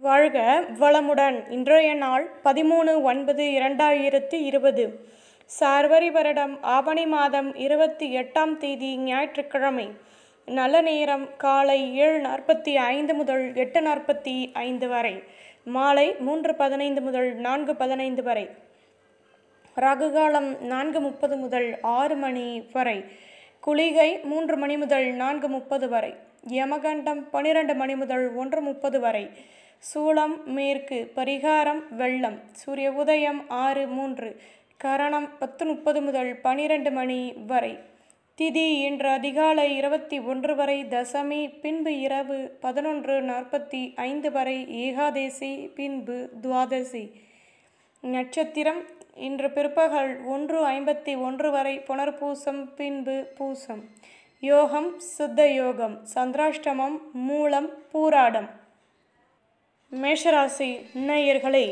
வாழ்க வளமுடன் இன்றைய நாள் பதிமூணு ஒன்பது இரண்டாயிரத்தி இருபது சார்வரி வருடம் ஆவணி மாதம் இருபத்தி எட்டாம் தேதி ஞாயிற்றுக்கிழமை நல்ல நேரம் காலை ஏழு நாற்பத்தி ஐந்து முதல் எட்டு நாற்பத்தி ஐந்து வரை மாலை மூன்று பதினைந்து முதல் நான்கு பதினைந்து வரை ராகுகாலம் நான்கு முப்பது முதல் ஆறு மணி வரை குளிகை மூன்று மணி முதல் நான்கு முப்பது வரை யமகண்டம் பனிரெண்டு மணி முதல் ஒன்று முப்பது வரை சூளம் மேற்கு பரிகாரம் வெள்ளம் சூரிய உதயம் ஆறு மூன்று கரணம் பத்து முப்பது முதல் பனிரெண்டு மணி வரை திதி இன்று அதிகாலை இருபத்தி ஒன்று வரை தசமி பின்பு இரவு பதினொன்று நாற்பத்தி ஐந்து வரை ஏகாதேசி பின்பு துவாதசி நட்சத்திரம் இன்று பிற்பகல் ஒன்று ஐம்பத்தி ஒன்று வரை புனர்பூசம் பின்பு பூசம் யோகம் சித்த யோகம் சந்திராஷ்டமம் மூலம் பூராடம் மேஷராசி நேயர்களே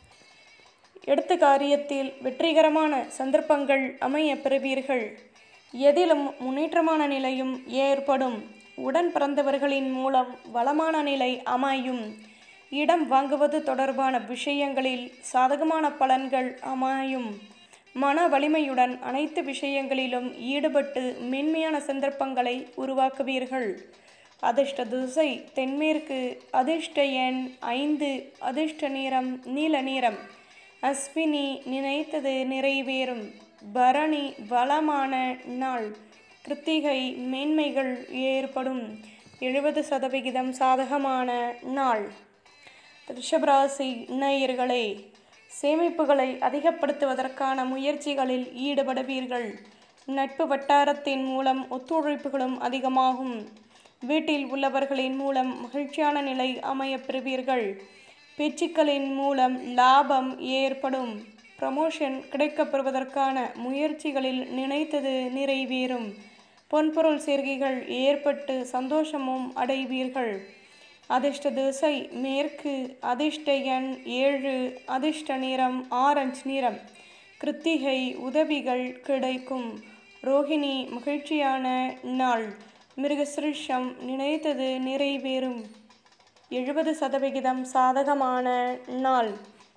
எடுத்த காரியத்தில் வெற்றிகரமான சந்தர்ப்பங்கள் அமைய பெறுவீர்கள் எதிலும் முன்னேற்றமான நிலையும் ஏற்படும் உடன் பிறந்தவர்களின் மூலம் வளமான நிலை அமையும் இடம் வாங்குவது தொடர்பான விஷயங்களில் சாதகமான பலன்கள் அமையும் மன வலிமையுடன் அனைத்து விஷயங்களிலும் ஈடுபட்டு மென்மையான சந்தர்ப்பங்களை உருவாக்குவீர்கள் அதிர்ஷ்ட திசை தென்மேற்கு அதிர்ஷ்ட எண் ஐந்து அதிர்ஷ்ட நிறம் நீல நிறம் அஸ்வினி நினைத்தது நிறைவேறும் பரணி வளமான நாள் கிருத்திகை மேன்மைகள் ஏற்படும் எழுபது சதவிகிதம் சாதகமான நாள் ரிஷபராசி நேயர்களே சேமிப்புகளை அதிகப்படுத்துவதற்கான முயற்சிகளில் ஈடுபடுவீர்கள் நட்பு வட்டாரத்தின் மூலம் ஒத்துழைப்புகளும் அதிகமாகும் வீட்டில் உள்ளவர்களின் மூலம் மகிழ்ச்சியான நிலை அமையப் பெறுவீர்கள் பேச்சுக்களின் மூலம் லாபம் ஏற்படும் ப்ரமோஷன் கிடைக்கப்பெறுவதற்கான முயற்சிகளில் நினைத்தது நிறைவேறும் பொன்பொருள் சேர்க்கைகள் ஏற்பட்டு சந்தோஷமும் அடைவீர்கள் அதிர்ஷ்ட திசை மேற்கு அதிர்ஷ்ட எண் ஏழு அதிர்ஷ்ட நிறம் ஆரஞ்சு நிறம் கிருத்திகை உதவிகள் கிடைக்கும் ரோஹிணி மகிழ்ச்சியான நாள் மிருகசிருஷம் நினைத்தது நிறைவேறும் எழுபது சதவிகிதம் சாதகமான நாள்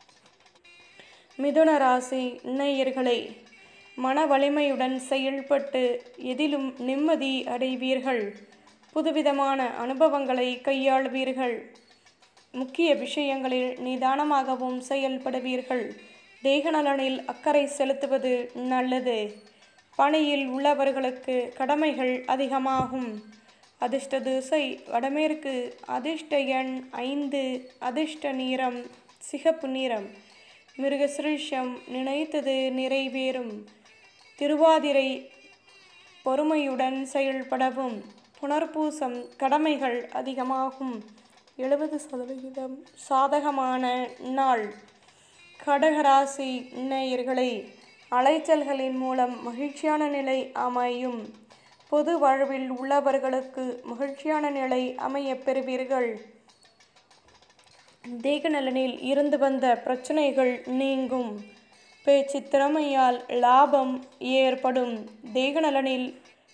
மிதுன ராசி நேயர்களே மன வலிமையுடன் செயல்பட்டு எதிலும் நிம்மதி அடைவீர்கள் புதுவிதமான அனுபவங்களை கையாளுவீர்கள் முக்கிய விஷயங்களில் நிதானமாகவும் செயல்படுவீர்கள் தேகநலனில் அக்கறை செலுத்துவது நல்லது பணியில் உள்ளவர்களுக்கு கடமைகள் அதிகமாகும் அதிர்ஷ்ட திசை வடமேற்கு அதிர்ஷ்ட எண் ஐந்து அதிர்ஷ்ட நிறம் சிகப்பு நிறம் மிருகசிருஷம் நினைத்தது நிறைவேறும் திருவாதிரை பொறுமையுடன் செயல்படவும் புனர்பூசம் கடமைகள் அதிகமாகும் எழுபது சதவிகிதம் சாதகமான நாள் கடகராசி நேயர்களே அலைச்சல்களின் மூலம் மகிழ்ச்சியான நிலை அமையும் பொது வாழ்வில் உள்ளவர்களுக்கு மகிழ்ச்சியான நிலை அமையப் பெறுவீர்கள் தேக நலனில் இருந்து வந்த பிரச்சனைகள் நீங்கும் பேச்சு திறமையால் லாபம் ஏற்படும் தேக நலனில்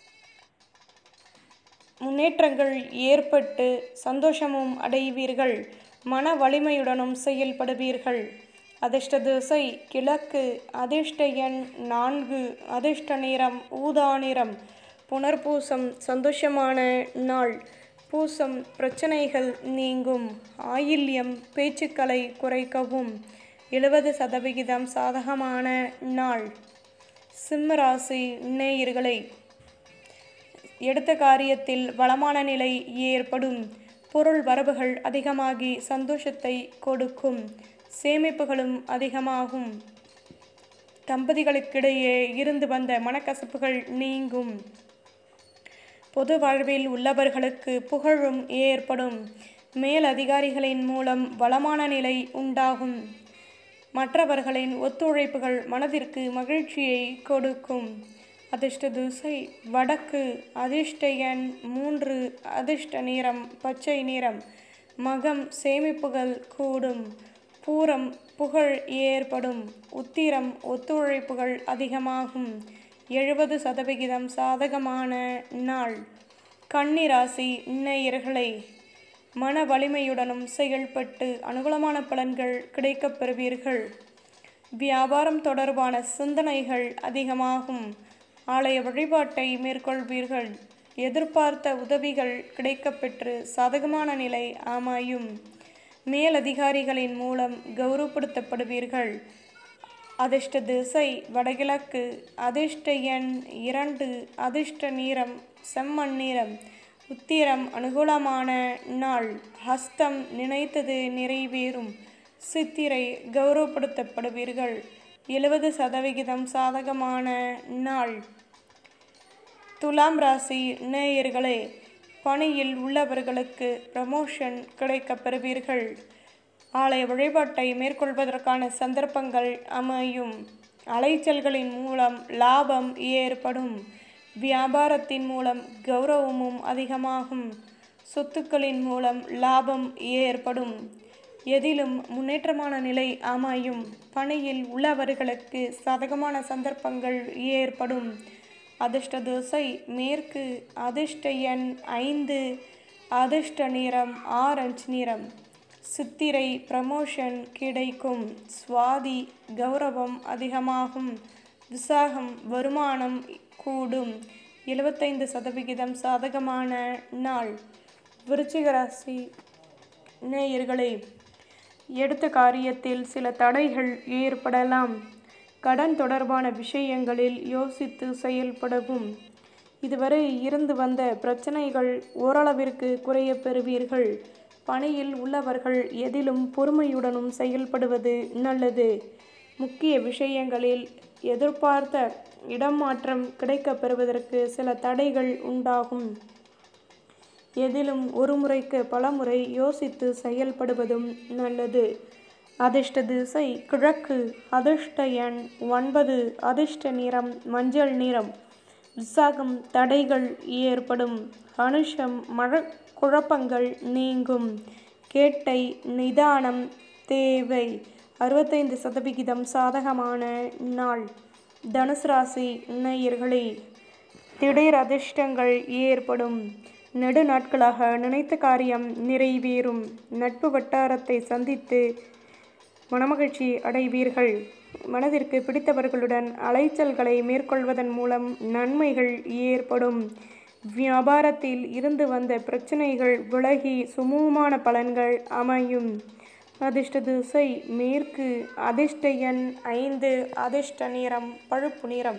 முன்னேற்றங்கள் ஏற்பட்டு சந்தோஷமும் அடைவீர்கள் மன வலிமையுடனும் செயல்படுவீர்கள் அதிர்ஷ்ட திசை கிழக்கு அதிர்ஷ்ட எண் நான்கு அதிர்ஷ்ட நிறம் ஊதா நிறம் புனர்பூசம் சந்தோஷமான நாள் பூசம் பிரச்சனைகள் நீங்கும் ஆயில்யம் பேச்சுக்களை குறைக்கவும் எழுபது சதவிகிதம் சாதகமான நாள் சிம்மராசி நேயர்களை எடுத்த காரியத்தில் வளமான நிலை ஏற்படும் பொருள் வரவுகள் அதிகமாகி சந்தோஷத்தை கொடுக்கும் சேமிப்புகளும் அதிகமாகும் தம்பதிகளுக்கிடையே இருந்து வந்த மனக்கசப்புகள் நீங்கும் பொது வாழ்வில் உள்ளவர்களுக்கு புகழும் ஏற்படும் மேல் அதிகாரிகளின் மூலம் வளமான நிலை உண்டாகும் மற்றவர்களின் ஒத்துழைப்புகள் மனதிற்கு மகிழ்ச்சியை கொடுக்கும் அதிர்ஷ்ட திசை வடக்கு அதிர்ஷ்ட எண் மூன்று அதிர்ஷ்ட நிறம் பச்சை நிறம் மகம் சேமிப்புகள் கூடும் பூரம் புகழ் ஏற்படும் உத்திரம் ஒத்துழைப்புகள் அதிகமாகும் எழுபது சதவிகிதம் சாதகமான நாள் கன்னிராசி நேயர்களை மன வலிமையுடனும் செயல்பட்டு அனுகூலமான பலன்கள் கிடைக்கப் பெறுவீர்கள் வியாபாரம் தொடர்பான சிந்தனைகள் அதிகமாகும் ஆலய வழிபாட்டை மேற்கொள்வீர்கள் எதிர்பார்த்த உதவிகள் கிடைக்கப்பெற்று சாதகமான நிலை அமையும் மேலதிகாரிகளின் மூலம் கௌரவப்படுத்தப்படுவீர்கள் அதிர்ஷ்ட திசை வடகிழக்கு அதிர்ஷ்ட எண் இரண்டு அதிர்ஷ்ட நிறம் செம்மண் நிறம் உத்திரம் அனுகூலமான நாள் ஹஸ்தம் நினைத்தது நிறைவேறும் சித்திரை கௌரவப்படுத்தப்படுவீர்கள் எழுபது சதவிகிதம் சாதகமான நாள் துலாம் ராசி நேயர்களே பணியில் உள்ளவர்களுக்கு ப்ரமோஷன் கிடைக்கப் பெறுவீர்கள் ஆலய வழிபாட்டை மேற்கொள்வதற்கான சந்தர்ப்பங்கள் அமையும் அலைச்சல்களின் மூலம் லாபம் ஏற்படும் வியாபாரத்தின் மூலம் கௌரவமும் அதிகமாகும் சொத்துக்களின் மூலம் லாபம் ஏற்படும் எதிலும் முன்னேற்றமான நிலை அமையும் பணியில் உள்ளவர்களுக்கு சாதகமான சந்தர்ப்பங்கள் ஏற்படும் அதிர்ஷ்ட திசை மேற்கு அதிர்ஷ்ட எண் ஐந்து அதிர்ஷ்ட நிறம் ஆரஞ்சு நிறம் சித்திரை ப்ரமோஷன் கிடைக்கும் சுவாதி கௌரவம் அதிகமாகும் விசாகம் வருமானம் கூடும் எழுபத்தைந்து சதவிகிதம் சாதகமான நாள் விருச்சிக ராசி நேயர்களே எடுத்த காரியத்தில் சில தடைகள் ஏற்படலாம் கடன் தொடர்பான விஷயங்களில் யோசித்து செயல்படவும் இதுவரை இருந்து வந்த பிரச்சனைகள் ஓரளவிற்கு குறையப் பெறுவீர்கள் பணியில் உள்ளவர்கள் எதிலும் பொறுமையுடனும் செயல்படுவது நல்லது முக்கிய விஷயங்களில் எதிர்பார்த்த இடமாற்றம் கிடைக்கப் பெறுவதற்கு சில தடைகள் உண்டாகும் எதிலும் ஒரு முறைக்கு பலமுறை யோசித்து செயல்படுவதும் நல்லது அதிர்ஷ்ட திசை கிழக்கு அதிர்ஷ்ட எண் ஒன்பது அதிர்ஷ்ட நிறம் மஞ்சள் நிறம் விசாகம் தடைகள் ஏற்படும் அனுஷம் மழ குழப்பங்கள் நீங்கும் கேட்டை நிதானம் தேவை அறுபத்தைந்து சதவிகிதம் சாதகமான நாள் தனுசு ராசி நேயர்களே திடீர் அதிர்ஷ்டங்கள் ஏற்படும் நெடு நாட்களாக நினைத்த காரியம் நிறைவேறும் நட்பு வட்டாரத்தை சந்தித்து மனமகிழ்ச்சி அடைவீர்கள் மனதிற்கு பிடித்தவர்களுடன் அலைச்சல்களை மேற்கொள்வதன் மூலம் நன்மைகள் ஏற்படும் வியாபாரத்தில் இருந்து வந்த பிரச்சனைகள் விலகி சுமூகமான பலன்கள் அமையும் அதிர்ஷ்ட திசை மேற்கு அதிர்ஷ்ட எண் ஐந்து அதிர்ஷ்ட நிறம் பழுப்பு நிறம்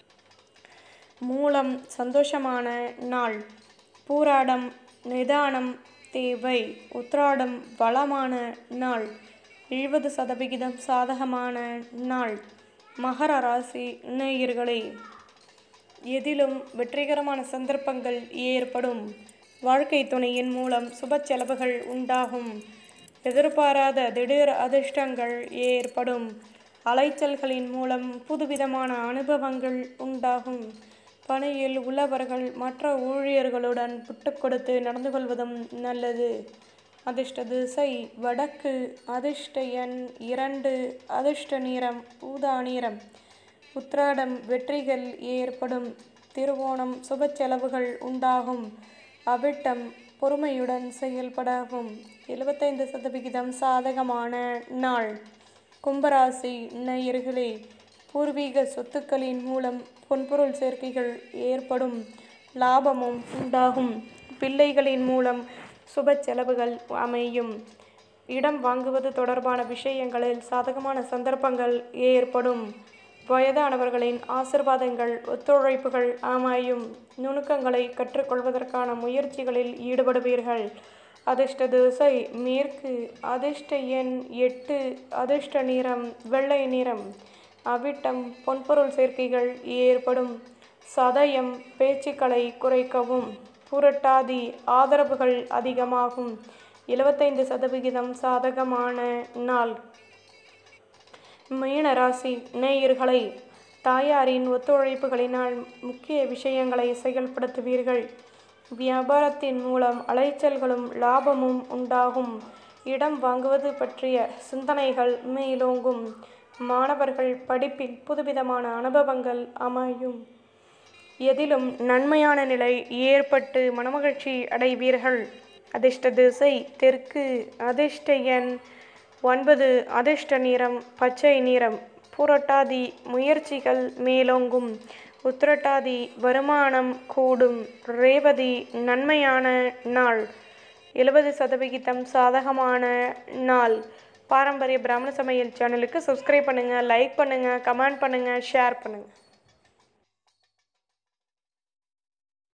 மூலம் சந்தோஷமான நாள் பூராடம் நிதானம் தேவை உத்ராடம் வளமான நாள் எழுபது சதவிகிதம் சாதகமான நாள் மகர ராசி நேயர்களே எதிலும் வெற்றிகரமான சந்தர்ப்பங்கள் ஏற்படும் வாழ்க்கை துணையின் மூலம் சுப செலவுகள் உண்டாகும் எதிர்பாராத திடீர் அதிர்ஷ்டங்கள் ஏற்படும் அலைச்சல்களின் மூலம் புதுவிதமான அனுபவங்கள் உண்டாகும் பணியில் உள்ளவர்கள் மற்ற ஊழியர்களுடன் விட்டு கொடுத்து நடந்து கொள்வதும் நல்லது அதிர்ஷ்ட திசை வடக்கு அதிர்ஷ்ட எண் இரண்டு அதிர்ஷ்ட நிறம் ஊதா நிறம் உத்ராடம் வெற்றிகள் ஏற்படும் திருவோணம் சுப செலவுகள் உண்டாகும் அவிட்டம் பொறுமையுடன் செயல்படவும் எழுபத்தைந்து சதவிகிதம் சாதகமான நாள் கும்பராசி நேயர்களே பூர்வீக சொத்துக்களின் மூலம் பொன்பொருள் சேர்க்கைகள் ஏற்படும் லாபமும் உண்டாகும் பிள்ளைகளின் மூலம் சுப செலவுகள் அமையும் இடம் வாங்குவது தொடர்பான விஷயங்களில் சாதகமான சந்தர்ப்பங்கள் ஏற்படும் வயதானவர்களின் ஆசிர்வாதங்கள் ஒத்துழைப்புகள் அமையும் நுணுக்கங்களை கற்றுக்கொள்வதற்கான முயற்சிகளில் ஈடுபடுவீர்கள் அதிர்ஷ்ட திசை மேற்கு அதிர்ஷ்ட எண் எட்டு அதிர்ஷ்ட நிறம் வெள்ளை நிறம் அவிட்டம் பொன்பொருள் சேர்க்கைகள் ஏற்படும் சதயம் பேச்சுக்களை குறைக்கவும் புரட்டாதி ஆதரவுகள் அதிகமாகும் எழுபத்தைந்து சதவிகிதம் சாதகமான நாள் மீன ராசி நேயர்களை தாயாரின் ஒத்துழைப்புகளினால் முக்கிய விஷயங்களை செயல்படுத்துவீர்கள் வியாபாரத்தின் மூலம் அலைச்சல்களும் லாபமும் உண்டாகும் இடம் வாங்குவது பற்றிய சிந்தனைகள் மேலோங்கும் மாணவர்கள் படிப்பில் புதுவிதமான அனுபவங்கள் அமையும் எதிலும் நன்மையான நிலை ஏற்பட்டு மனமகிழ்ச்சி அடைவீர்கள் அதிர்ஷ்ட திசை தெற்கு அதிர்ஷ்ட எண் ஒன்பது அதிர்ஷ்ட நிறம் பச்சை நிறம் புரட்டாதி முயற்சிகள் மேலோங்கும் உத்திரட்டாதி வருமானம் கூடும் ரேவதி நன்மையான நாள் எழுபது சதவிகிதம் சாதகமான நாள் பாரம்பரிய பிராமண சமையல் சேனலுக்கு சப்ஸ்கிரைப் பண்ணுங்கள் லைக் பண்ணுங்கள் கமெண்ட் பண்ணுங்கள் ஷேர் பண்ணுங்கள்